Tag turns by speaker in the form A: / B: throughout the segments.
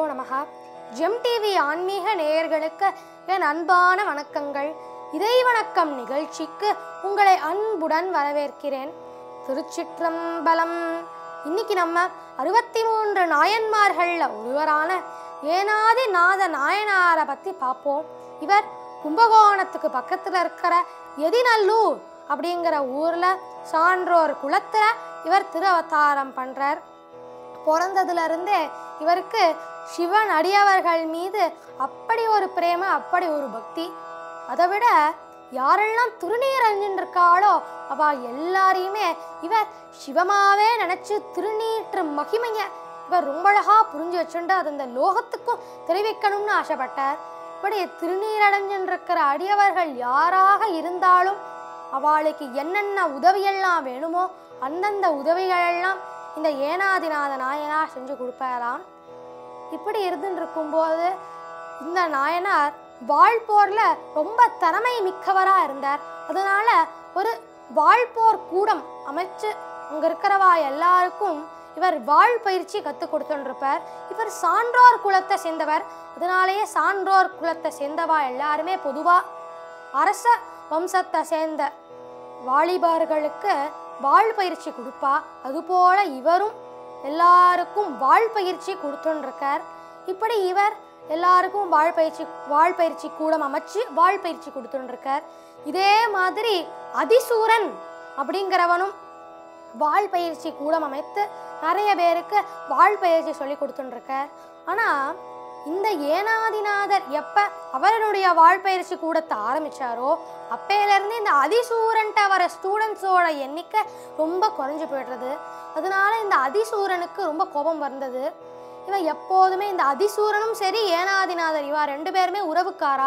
A: நமக GeM TV ஆன்மீக நேயர்களுக்கு என் அன்பான வணக்கங்கள் இறை வணக்கம் நிகழ்ச்சிக்கு உங்களை அன்புடன் வரவேற்கிறேன் திருச்சிற்றம்பலம் இன்னைக்கு நம்ம அறுபத்தி மூன்று நாயன்மார்கள்ல ஒருவரான ஏனாதி நாத நாயனாரை பத்தி பார்ப்போம் இவர் கும்பகோணத்துக்கு பக்கத்துல இருக்கிற எதிநல்லூர் அப்படிங்கிற ஊர்ல சான்றோர் குலத்துல இவர் திரு அவதாரம் பண்றார் பிறந்ததுல இருந்தே இவருக்கு சிவன் அடியவர்கள் மீது அப்படி ஒரு பிரேம அப்படி ஒரு பக்தி அதை விட யாரெல்லாம் திருநீர் அணிஞ்சிருக்காளோ அவ எல்லாரையுமே இவர் சிவமாவே நினைச்சு திருநீற்று மகிமைய இவர் ரொம்ப அழகா புரிஞ்சு வச்சுண்டு அது இந்த லோகத்துக்கும் தெரிவிக்கணும்னு ஆசைப்பட்டார் இப்படி திருநீர் அடைஞ்சிருக்கிற அடியவர்கள் யாராக இருந்தாலும் அவளுக்கு என்னென்ன உதவியெல்லாம் வேணுமோ அந்தந்த உதவிகளெல்லாம் இந்த ஏனாதிநாத நாயனார் செஞ்சு கொடுப்பாராம் இப்படி இருந்துட்டு இருக்கும்போது இந்த நாயனார் வாழ்போர்ல ரொம்ப திறமை மிக்கவரா இருந்தார் அதனால ஒரு வாழ்போர் கூடம் அமைச்சு அங்க இருக்கிறவா எல்லாருக்கும் இவர் வாழ் பயிற்சி கற்றுக் கொடுத்துருப்பார் இவர் சான்றோர் குலத்தை சேர்ந்தவர் அதனாலேயே சான்றோர் குலத்தை சேர்ந்தவா எல்லாருமே பொதுவா அரச வம்சத்தை சேர்ந்த வாலிபர்களுக்கு வாழ் பயிற்சி கொடுப்பா அதுபோல இவரும் எல்லாருக்கும் வாழ் பயிற்சி கொடுத்துருக்கார் இப்படி இவர் எல்லாருக்கும் வாழ் பயிற்சி வாழ் பயிற்சி கூடம் அமைச்சு வாழ் பயிற்சி கொடுத்துருக்கார் இதே மாதிரி அதிசூரன் அப்படிங்கிறவனும் வாழ் பயிற்சி கூடம் அமைத்து நிறைய பேருக்கு வாழ் பயிற்சி சொல்லி கொடுத்துருக்கார் ஆனால் இந்த ஏனாதிநாதர் எப்ப அவருடைய வாழ்பயிற்சி கூடத்தை ஆரம்பிச்சாரோ அப்பையிலேருந்து இந்த அதிசூரன்ட்ட வர ஸ்டூடெண்ட்ஸோட எண்ணிக்கை ரொம்ப குறைஞ்சு போயிடுறது அதனால இந்த அதிசூரனுக்கு ரொம்ப கோபம் வந்தது இவன் எப்போதுமே இந்த அதிசூரனும் சரி ஏனாதிநாதர் இவா ரெண்டு பேருமே உறவுக்காரா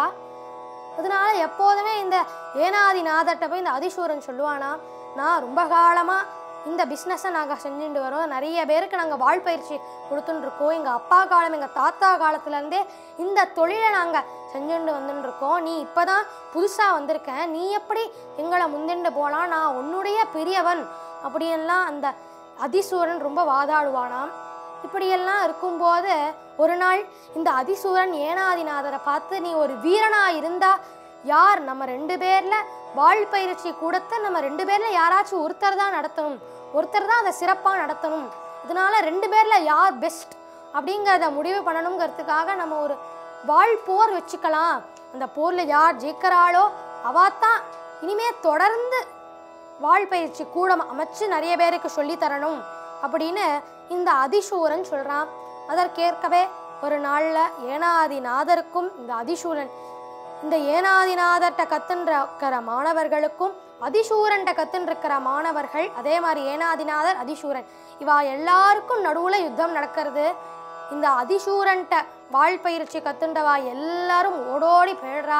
A: அதனால எப்போதுமே இந்த ஏனாதிநாதர்கிட்ட போய் இந்த அதிசூரன் சொல்லுவானா நான் ரொம்ப காலமாக இந்த பிஸ்னஸை நாங்கள் செஞ்சுட்டு வரோம் நிறைய பேருக்கு நாங்கள் வாழ்பயிற்சி கொடுத்துட்டு இருக்கோம் எங்கள் அப்பா காலம் எங்கள் தாத்தா காலத்துலேருந்தே இந்த தொழிலை நாங்கள் செஞ்சுட்டு வந்துட்டு இருக்கோம் நீ இப்போ தான் புதுசாக வந்திருக்க நீ எப்படி எங்களை முந்திண்டு போகலாம் நான் உன்னுடைய பெரியவன் அப்படியெல்லாம் அந்த அதிசூரன் ரொம்ப வாதாடுவானாம் இப்படியெல்லாம் இருக்கும்போது ஒரு நாள் இந்த அதிசூரன் ஏனாதிநாதரை பார்த்து நீ ஒரு வீரனா இருந்தா யார் நம்ம ரெண்டு பேர்ல வாழ்பயிற்சி கூடத்தை நம்ம ரெண்டு பேர்ல யாராச்சும் ஒருத்தர் தான் நடத்தணும் ஒருத்தர் தான் அதை சிறப்பாக நடத்தணும் அதனால ரெண்டு பேர்ல யார் பெஸ்ட் அப்படிங்கிறத முடிவு பண்ணணுங்கிறதுக்காக நம்ம ஒரு வாழ் போர் வச்சுக்கலாம் அந்த போர்ல யார் ஜெயிக்கிறாளோ அவாத்தான் இனிமே தொடர்ந்து வாழ்பயிற்சி கூடம் அமைச்சு நிறைய பேருக்கு சொல்லி தரணும் அப்படின்னு இந்த அதிசூரன் சொல்றான் அதற்கேற்கவே ஒரு நாள்ல ஏனாதிநாதருக்கும் இந்த அதிசூரன் இந்த ஏனாதிநாதர்கிட்ட கத்துன்ற மாணவர்களுக்கும் அதிசூரன்ட்ட கத்துன்றிருக்கிற மாணவர்கள் அதே மாதிரி ஏனாதிநாதர் அதிசூரன் இவா எல்லாருக்கும் நடுவுல யுத்தம் நடக்கிறது இந்த அதிசூரன்ட்ட வாழ்பயிற்சி கத்துண்டவா எல்லாரும் ஓடோடி போயிடுறா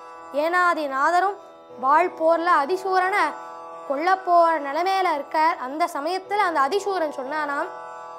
A: ஏனாதிநாதரும் வாழ் போர்ல அதிசூரனை கொல்ல போற நிலைமையில இருக்க அந்த சமயத்துல அந்த அதிசூரன் சொன்னானாம்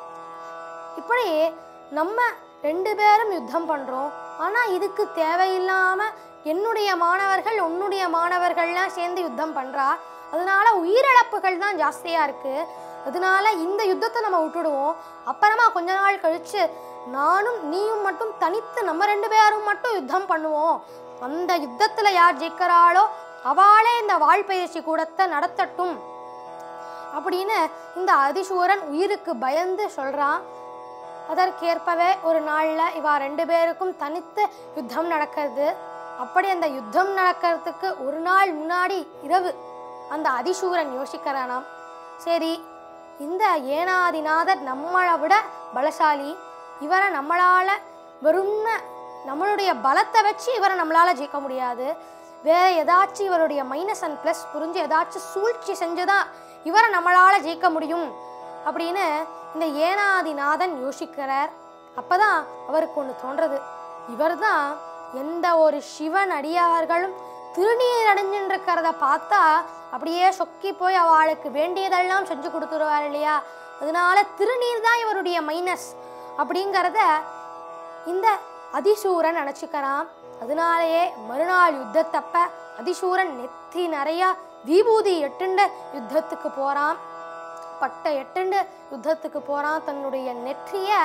A: இப்படி நம்ம ரெண்டு பேரும் யுத்தம் பண்றோம் ஆனா இதுக்கு தேவையில்லாம என்னுடைய மாணவர்கள் உன்னுடைய மாணவர்கள்லாம் சேர்ந்து யுத்தம் பண்றா அதனால உயிரிழப்புகள் தான் ஜாஸ்தியா இருக்கு அதனால இந்த யுத்தத்தை நம்ம விட்டுடுவோம் அப்புறமா கொஞ்ச நாள் கழிச்சு நானும் நீயும் மட்டும் தனித்து நம்ம ரெண்டு பேரும் மட்டும் யுத்தம் பண்ணுவோம் அந்த யுத்தத்துல யார் ஜெயிக்கிறாளோ அவளே இந்த வாழ்பயிற்சி கூடத்தை நடத்தட்டும் அப்படின்னு இந்த அதிசூரன் உயிருக்கு பயந்து சொல்றான் அதற்கேற்பவே ஒரு நாள்ல இவா ரெண்டு பேருக்கும் தனித்து யுத்தம் நடக்கிறது அப்படி அந்த யுத்தம் நடக்கிறதுக்கு ஒரு நாள் முன்னாடி இரவு அந்த அதிசூரன் யோசிக்கிறானாம் சரி இந்த ஏனாதிநாதர் நம்மளை விட பலசாலி இவரை நம்மளால வெறும்ன நம்மளுடைய பலத்தை வச்சு இவரை நம்மளால ஜெயிக்க முடியாது வேற ஏதாச்சும் இவருடைய மைனஸ் அண்ட் ப்ளஸ் புரிஞ்சு ஏதாச்சும் சூழ்ச்சி செஞ்சுதான் இவரை நம்மளால ஜெயிக்க முடியும் அப்படின்னு இந்த ஏனாதிநாதன் யோசிக்கிறார் அப்பதான் அவருக்கு ஒன்று தோன்றது இவர்தான் எந்த ஒரு சிவன் அடியார்களும் திருநீர் அடைஞ்சுருக்கிறத பார்த்தா அப்படியே சொக்கி போய் அவளுக்கு வேண்டியதெல்லாம் செஞ்சு கொடுத்துருவார் இல்லையா அதனால திருநீர் தான் இவருடைய மைனஸ் அப்படிங்கிறத இந்த அதிசூரன் நினச்சிக்கிறான் அதனாலேயே மறுநாள் யுத்தத்தப்ப அதிசூரன் நெத்தி நிறைய விபூதி எட்டுண்ட யுத்தத்துக்கு போறான் பட்டை எட்டுண்டு யுத்தத்துக்கு போறான் தன்னுடைய நெற்றிய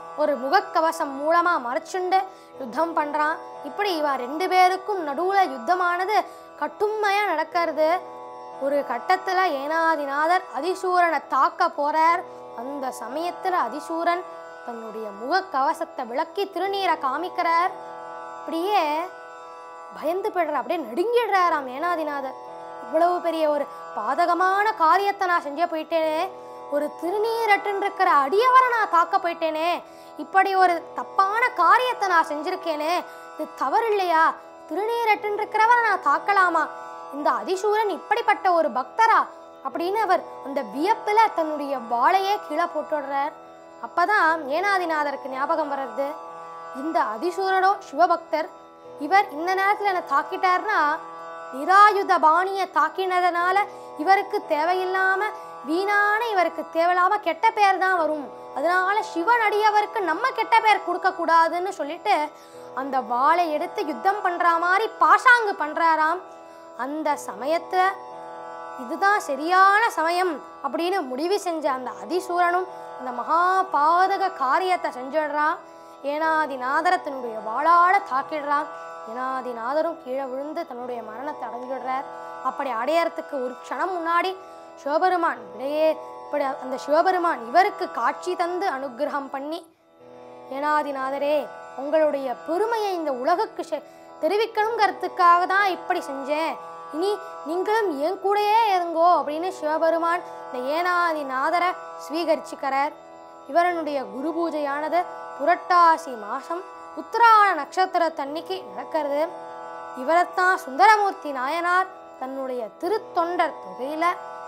A: ஒரு முகக்கவசம் மூலமா மறைச்சுண்டு யுத்தம் பண்றான் இப்படி இவ ரெண்டு பேருக்கும் நடுவுல யுத்தமானது கட்டுமையா நடக்கிறது ஒரு கட்டத்துல ஏனாதிநாதர் அதிசூரனை தாக்க போறார் அந்த சமயத்துல அதிசூரன் தன்னுடைய முகக்கவசத்தை விளக்கி திருநீரை காமிக்கிறார் அப்படியே பயந்து போயிடுறார் அப்படியே நடுங்கிடுறாராம் ஏனாதிநாதர் இவ்வளவு பெரிய ஒரு பாதகமான காரியத்தை நான் செஞ்சே போயிட்டேனே ஒரு திருநீரட்டுன்னு இருக்கிற அடியவரை நான் தாக்க போயிட்டேனே இப்படி ஒரு தப்பான காரியத்தை நான் செஞ்சிருக்கேனே இது தவறு இல்லையா திருநீரட்டுன்னு இருக்கிறவரை நான் தாக்கலாமா இந்த அதிசூரன் இப்படிப்பட்ட ஒரு பக்தரா அப்படின்னு அவர் அந்த வியப்புல தன்னுடைய வாளையே கீழே போட்டுடுறார் அப்பதான் ஏனாதிநாதருக்கு ஞாபகம் வர்றது இந்த அதிசூரனோ சிவபக்தர் இவர் இந்த நேரத்துல என்னை தாக்கிட்டார்னா நிராயுத பாணியை தாக்கினதுனால இவருக்கு தேவையில்லாம வீணான இவருக்கு தேவையில்லாம கெட்ட பேர் தான் வரும் அதனால சிவன் அடியவருக்கு நம்ம கெட்ட பேர் கொடுக்க கூடாதுன்னு சொல்லிட்டு அந்த வாளை எடுத்து யுத்தம் பண்ற மாதிரி பாஷாங்கு பண்றாராம் அந்த சமயத்துல இதுதான் சரியான சமயம் அப்படின்னு முடிவு செஞ்ச அந்த அதிசூரனும் இந்த மகா பாதக காரியத்தை செஞ்சிடுறான் ஏனாதிநாதரை தன்னுடைய வாளால தாக்கிடுறான் ஏனாதிநாதரும் கீழே விழுந்து தன்னுடைய மரணத்தை அடைஞ்சிடுறார் அப்படி அடையறதுக்கு ஒரு க்ஷணம் முன்னாடி சிவபெருமான் விடையே இப்படி அந்த சிவபெருமான் இவருக்கு காட்சி தந்து அனுக்கிரகம் பண்ணி ஏனாதிநாதரே உங்களுடைய பெருமையை இந்த உலகுக்கு செ- தெரிவிக்கணுங்கிறதுக்காக தான் இப்படி செஞ்சேன் இனி நீங்களும் என் கூடயே இருங்கோ அப்படின்னு சிவபெருமான் இந்த ஏனாதிநாதரை ஸ்வீகரிச்சுக்கிறார் இவரனுடைய குரு பூஜையானது புரட்டாசி மாசம் உத்திராட நட்சத்திரத்தன்னைக்கு நடக்கிறது இவரைத்தான் சுந்தரமூர்த்தி நாயனார் தன்னுடைய திருத்தொண்டர் தொகையில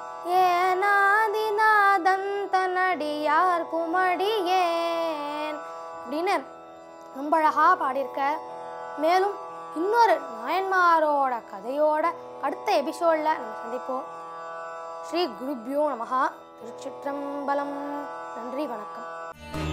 A: ஏனாதிநாதன் தன்னடியார் குமடியேன் அப்படின்னு ரொம்ப அழகா பாடியிருக்க மேலும் இன்னொரு நாயன்மாரோட கதையோட அடுத்த எபிசோட்ல நம்ம சந்திப்போம் ஸ்ரீ குருப்யோ நமஹா திருச்சிற்றம்பலம் நன்றி வணக்கம்